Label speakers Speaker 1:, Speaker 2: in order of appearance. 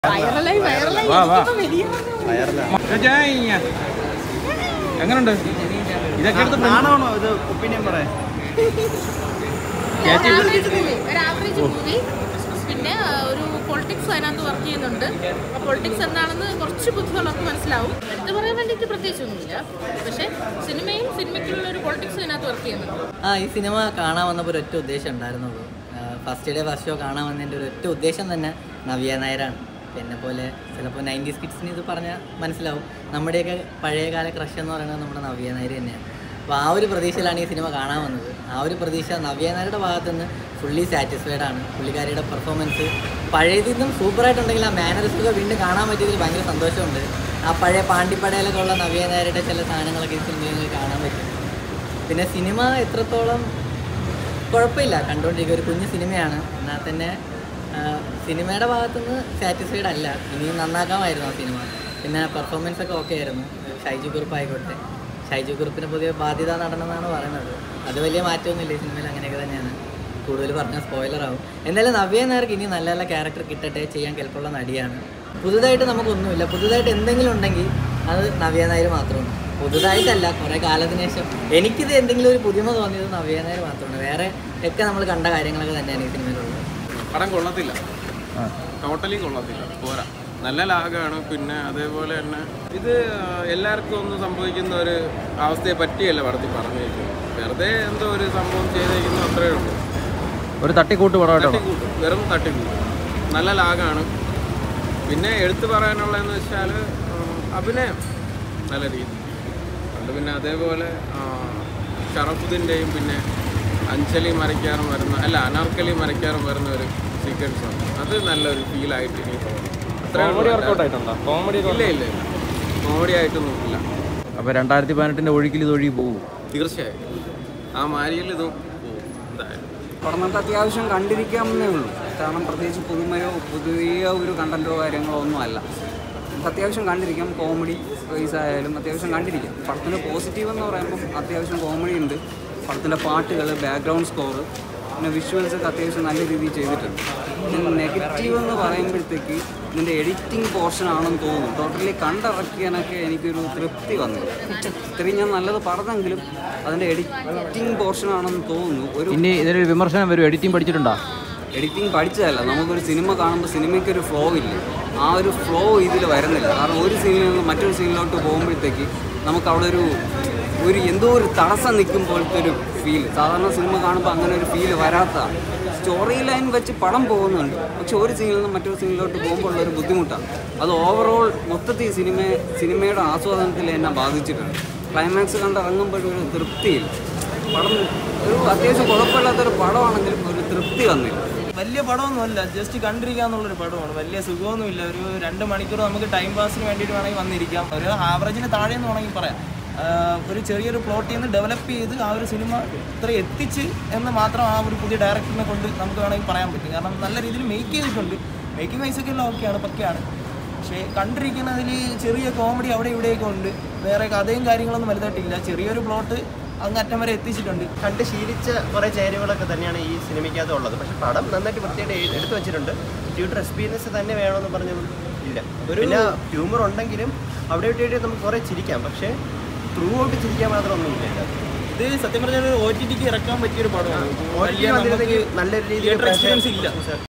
Speaker 1: വൈറലായി വൈറലായി
Speaker 2: വാ, വാ.
Speaker 1: ഇതിപ്പോ വലിയ
Speaker 2: ജയ്. എങ്ങനുണ്ട് ഇതൊക്കെ എടുത്ത് print-
Speaker 3: നാണമാണോ ഇത് ഒപ്പീനിയൻ പറയാൻ
Speaker 2: ചേച്ചി
Speaker 1: ഒരു average movie, ഒരു ആവറേജ് മൂവി പിന്നെ ആ, ഒരു പൊളിറ്റിക്സ് അതിനകത്ത് വർക്ക് ചെയ്യുന്നുണ്ട് ആ പൊളിറ്റിക്സ് എന്താണെന്ന് കുറച്ച് ബുദ്ധിമുട്ടുള്ളവർക്ക് മനസ്സിലാവും എടുത്തു പറയാൻ വേണ്ടിയിട്ട് പ്രത്യേകിച്ചൊന്നുമില്ല പക്ഷേ സിനിമയും സിനിമയ്ക്കുള്ള ഒരു പൊളിറ്റിക്സ് അതിനകത്ത് വർക്ക് ചെയ്യുന്നുണ്ട്
Speaker 4: ആ ഈ സിനിമ കാണാൻ വന്നപ്പോൾ ഒരൊറ്റ ഉദ്ദേശം ഉണ്ടായിരുന്നുള്ളൂ ഫസ്റ്റ് ഡേ ഫസ്റ്റ് ഷോ കാണാൻ വന്നതിൻ്റെ ഒരു ഒറ്റ ഉദ്ദേശം തന്നെ നവ്യ നായരാണ് എന്നെ പോലെ ചിലപ്പോൾ നയൻറ്റീസ് കിഡ്സിന് ഇത് പറഞ്ഞാൽ മനസ്സിലാവും നമ്മുടെയൊക്കെ പഴയകാല ക്രഷ് എന്ന് പറയുന്നത് നമ്മുടെ നവ്യ നായർ തന്നെയാണ് അപ്പോൾ ആ ഒരു പ്രതീക്ഷയിലാണ് ഈ സിനിമ കാണാൻ വന്നത് ആ ഒരു പ്രതീക്ഷ നവ്യ നായരുടെ ഭാഗത്ത് നിന്ന് ഫുള്ളി സാറ്റിസ്ഫൈഡ് ആണ് പുള്ളിക്കാരിയുടെ പെർഫോമൻസ് പഴയതിൽ നിന്നും സൂപ്പറായിട്ടുണ്ടെങ്കിൽ ആ മാനറിസ്റ്റൊക്കെ വീണ്ടും കാണാൻ പറ്റിയതിൽ ഭയങ്കര സന്തോഷമുണ്ട് ആ പഴയ പാണ്ടിപ്പടയിലൊക്കെ ഉള്ള നവ്യ നായരുടെ ചില സാധനങ്ങളൊക്കെ ഈ സിനിമയിൽ കാണാൻ പറ്റും പിന്നെ സിനിമ എത്രത്തോളം കുഴപ്പമില്ല കണ്ടുകൊണ്ടിരിക്കുക ഒരു കുഞ്ഞു സിനിമയാണ് എന്നാൽ തന്നെ ആ, സിനിമയുടെ ഭാഗത്തുനിന്ന് സാറ്റിസ്ഫൈഡ് അല്ല ഇനിയും നന്നാക്കാമായിരുന്നു ആ സിനിമ പിന്നെ പെർഫോമൻസ് ഒക്കെ ഓക്കെ ആയിരുന്നു ഷൈജു കുറുപ്പ് ആയിക്കോട്ടെ ഷൈജു കുറുപ്പിന് പുതിയ ബാധ്യത നടനെന്നാണ് പറയുന്നത് അത് വലിയ മാറ്റമൊന്നുമില്ല ഈ സിനിമയിൽ അങ്ങനെയൊക്കെ തന്നെയാണ് കൂടുതൽ പറഞ്ഞാൽ സ്പോയിലർ ആവും എന്തായാലും നവ്യ നായർക്ക് ഇനി നല്ല നല്ല ക്യാരക്ടർ കിട്ടട്ടെ ചെയ്യാൻ കെൽപ്പുള്ള നടിയാണ് പുതുതായിട്ട് നമുക്കൊന്നുമില്ല പുതുതായിട്ട് എന്തെങ്കിലും ഉണ്ടെങ്കിൽ അത് നവ്യ നായർ മാത്രമാണ് പുതുതായിട്ടല്ല കുറേ കാലത്തിന് ശേഷം എനിക്കിത് എന്തെങ്കിലും ഒരു പുതുമ തോന്നിയത് നവ്യ നായർ മാത്രമാണ് വേറെ ഒക്കെ നമ്മൾ കണ്ട കാര്യങ്ങളൊക്കെ തന്നെയാണ് ഈ സിനിമയിലുള്ളത്
Speaker 5: പടം കൊള്ളത്തില്ല
Speaker 2: ആ.
Speaker 5: ടോട്ടലി കൊള്ളത്തില്ല പോരാ നല്ല ലാഗാണ് പിന്നെ അതേപോലെ തന്നെ ഇത് ആ, എല്ലാവർക്കും ഒന്നും സംഭവിക്കുന്ന ഒരു അവസ്ഥയെ പറ്റിയല്ല പടത്തിൽ പറഞ്ഞിരിക്കുന്നത് വെറുതെ എന്തോ ഒരു സംഭവം ചെയ്തേക്കുന്നു അത്രേ ഉള്ളൂ
Speaker 2: ഒരു തട്ടിക്കൂട്ട് പടമായിട്ടാണ്
Speaker 5: തട്ടിക്കൂട്ട് വെറും തട്ടിക്കൂട്ട് നല്ല ലാഗാണ് പിന്നെ എടുത്തു പറയാനുള്ളതെന്ന് വെച്ചാൽ അഭിനയം നല്ല രീതി അതുകൊണ്ട് പിന്നെ അതേപോലെ ആ, ഷറഫുദ്ദീൻ്റെയും പിന്നെ അഞ്ജലി മരയ്ക്കാറും വരുന്ന അല്ല അനാർക്കലി മരയ്ക്കാറും വരുന്ന ഒരു സീക്വൻസ് ആണ് അത് നല്ലൊരു ഫീലായിട്ട് എനിക്ക് തോന്നി അത്രേ ഉള്ളൂ.
Speaker 2: കോമഡി
Speaker 5: ഇല്ല ഇല്ല ഇല്ല കോമഡി ആയിട്ടൊന്നും ഇല്ല
Speaker 2: അപ്പോൾ രണ്ടായിരത്തി പതിനെട്ടിൻ്റെ ഒഴുക്കിൽ ഇത് ഒഴുകി പോകും
Speaker 5: തീർച്ചയായും ആ മാരിയിൽ ഇത് പോവും എന്തായാലും
Speaker 3: പഠനത്തെ അത്യാവശ്യം കണ്ടിരിക്കാമെന്നേ ഉള്ളൂ കാരണം പ്രത്യേകിച്ച് പുതുമയോ പുതിയ ഒരു കണ്ടന്റോ കാര്യങ്ങളോ ഒന്നും അല്ല നമുക്ക് അത്യാവശ്യം കണ്ടിരിക്കാം കോമഡി വൈസ് ആയാലും അത്യാവശ്യം കണ്ടിരിക്കാം പടത്തിൻ്റെ പോസിറ്റീവ് എന്ന് പറയുമ്പം അത്യാവശ്യം കോമഡി ഉണ്ട് പടത്തിൻ്റെ പാട്ടുകൾ ബാക്ക്ഗ്രൗണ്ട് സ്കോർ പിന്നെ വിഷ്വൽസ് ഒക്കെ അത്യാവശ്യം നല്ല രീതിയിൽ ചെയ്തിട്ടുണ്ട് പിന്നെ നെഗറ്റീവ് എന്ന് പറയുമ്പോഴത്തേക്ക് ഇതിൻ്റെ എഡിറ്റിംഗ് പോർഷൻ ആണെന്ന് തോന്നുന്നു ടോട്ടലി കണ്ടിറക്കിയാനൊക്കെ എനിക്കൊരു തൃപ്തി വന്നു ഇത്രയും ഞാൻ നല്ലത് പറഞ്ഞെങ്കിലും അതിൻ്റെ എഡിറ്റിംഗ് പോർഷൻ ആണെന്ന് തോന്നുന്നു ഒരു
Speaker 2: ഇനി ഇതിനൊരു വിമർശനം വരും എഡിറ്റിംഗ് പഠിച്ചിട്ടുണ്ടോ
Speaker 3: എഡിറ്റിംഗ് പഠിച്ചതല്ല നമുക്കൊരു സിനിമ കാണുമ്പോൾ സിനിമയ്ക്ക് ഒരു ഫ്ലോ ഇല്ല ആ ഒരു ഫ്ലോ ഇതിൽ വരുന്നില്ല കാരണം ഒരു സീനിൽ നിന്ന് മറ്റൊരു സീനിലോട്ട് പോകുമ്പോഴത്തേക്ക് നമുക്ക് അവിടെ ഒരു ഒരു എന്തോ ഒരു തടസ്സം നിൽക്കും പോലത്തെ ഒരു ഫീൽ സാധാരണ സിനിമ കാണുമ്പോൾ അങ്ങനെ ഒരു ഫീൽ വരാത്തതാണ് സ്റ്റോറി ലൈൻ വെച്ച് പടം പോകുന്നുണ്ട് പക്ഷെ ഒരു സീനിൽ നിന്ന് മറ്റൊരു സീനിലോട്ട് പോകുമ്പോൾ ഉള്ള ഒരു ബുദ്ധിമുട്ടാണ് അത് ഓവറോൾ മൊത്തത്തിൽ സിനിമ സിനിമയുടെ ആസ്വാദനത്തിൽ എന്നെ ബാധിച്ചിട്ടുണ്ട് ക്ലൈമാക്സ് കണ്ടിറങ്ങുമ്പോഴൊരു തൃപ്തിയില്ല പടം ഒരു അത്യാവശ്യം കുഴപ്പമില്ലാത്തൊരു പടമാണെങ്കിലും ഒരു തൃപ്തി വന്നില്ല
Speaker 6: വലിയ പടമൊന്നുമല്ല ജസ്റ്റ് കണ്ടിരിക്കാന്നുള്ളൊരു പടമാണ് വലിയ സുഖമൊന്നുമില്ല ഒരു രണ്ട് മണിക്കൂർ നമുക്ക് ടൈം പാസിന് വേണ്ടിയിട്ട് വേണമെങ്കിൽ വന്നിരിക്കാം ഒരു ആവറേജിന് താഴെ എന്ന് വേണമെങ്കിൽ പറയാം ആഹ് ഒരു ചെറിയൊരു പ്ലോട്ടിൽ നിന്ന് ഡെവലപ്പ് ചെയ്ത് ആ ഒരു സിനിമ ഇത്ര എത്തിച്ച് എന്ന് മാത്രം ആ ഒരു പുതിയ ഡയറക്ടറിനെ കൊണ്ട് നമുക്ക് വേണമെങ്കിൽ പറയാൻ പറ്റും കാരണം നല്ല രീതിയിൽ മേക്ക് ചെയ്തിട്ടുണ്ട് മേക്കിംഗ് വൈസൊക്കെ എല്ലാം ഓക്കെയാണ് പക്കയാണ് പക്ഷേ കണ്ടിരിക്കുന്നതിൽ ചെറിയ കോമഡി അവിടെ ഇവിടെയൊക്കെ ഉണ്ട് വേറെ കഥയും കാര്യങ്ങളൊന്നും വലുതായിട്ടില്ല ചെറിയൊരു പ്ലോട്ട് അങ്ങ് അറ്റം വരെ എത്തിച്ചിട്ടുണ്ട്
Speaker 7: കണ്ട് ശീലിച്ച കുറേ ചേരുവകളൊക്കെ തന്നെയാണ് ഈ സിനിമയ്ക്കകത്ത് ഉള്ളത് പക്ഷെ പടം നന്നായിട്ട് വൃത്തിയായിട്ട് എഴു- എടുത്തു വെച്ചിട്ടുണ്ട് തിയേറ്റർ എക്സ്പീരിയൻസ് തന്നെ വേണമെന്ന് പറഞ്ഞൊന്നും ഇല്ല പിന്നെ ഹ്യൂമർ ഉണ്ടെങ്കിലും അവിടെ ഇവിടെ നമുക്ക് കുറേ ചിരിക്കാം പക്ഷേ ത്രൂ ഔട്ട് ചിരിക്കാൻ മാത്രം ഒന്നുമില്ല ഇതിനകത്ത്.
Speaker 6: ഇത് സത്യം പറഞ്ഞാൽ ഒ ടി ടിക്ക് ഇറക്കാൻ പറ്റിയൊരു പടമാണ്
Speaker 7: OTT
Speaker 6: വലിയ
Speaker 7: വന്നിരുന്നെങ്കിൽ
Speaker 6: നമുക്ക്
Speaker 7: നല്ലൊരു രീതിയിൽ
Speaker 6: theatre experience
Speaker 7: പ്രേക്ഷകർ-
Speaker 6: ഇല്ല